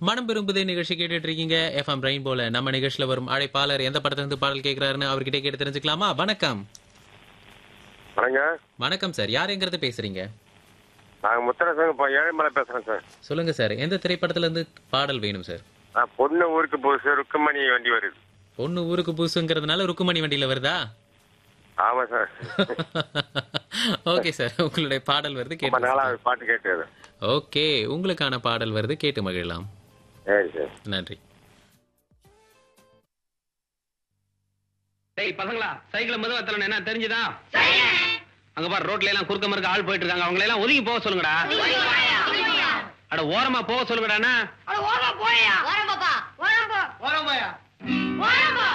மனம் விரும்புதே நிகழ்ச்சி கேட்டுட்டு இருக்கீங்க எஃப்எம் ரெயின்போல நம்ம நிகழ்ச்சியில வரும் அழைப்பாளர் எந்த படத்துல இருந்து பாடல் கேட்கிறாருன்னு அவர்கிட்ட கேட்டு தெரிஞ்சுக்கலாமா வணக்கம் வணங்க வணக்கம் சார் யாருங்கிறது பேசுறீங்க நாங்கள் முத்தரசங்க இப்போ ஏழைமலை பேசுகிறேன் சார் சொல்லுங்க சார் எந்த திரைப்படத்துல இருந்து பாடல் வேணும் சார் நான் பொண்ணு ஊருக்கு புதுசு ருக்குமணி வண்டி வருது பொண்ணு ஊருக்கு புதுசுங்கிறதுனால ருக்குமணி வண்டியில வருதா ஆமாம் சார் ஓகே சார் உங்களுடைய பாடல் வருது ரொம்ப கேட்டு நாளாக பாட்டு கேட்டது ஓகே உங்களுக்கான பாடல் வருது கேட்டு மகிழலாம் சரி சார் நன்றி டேய் பசங்களா சைக்கிள மெதுவா தரணும் என்ன தெரிஞ்சுதா அங்க பாரு ரோட்ல எல்லாம் குறுக்க மறுக்க ஆள் போயிட்டு இருக்காங்க அவங்கள எல்லாம் ஒதுங்கி போக சொல்லுங்கடா அட ஓரமா போக சொல்லுங்கடா அட ஓரமா போயா ஓரம் பாப்பா ஓரம் போ ஓரம் போயா ஓரம் போ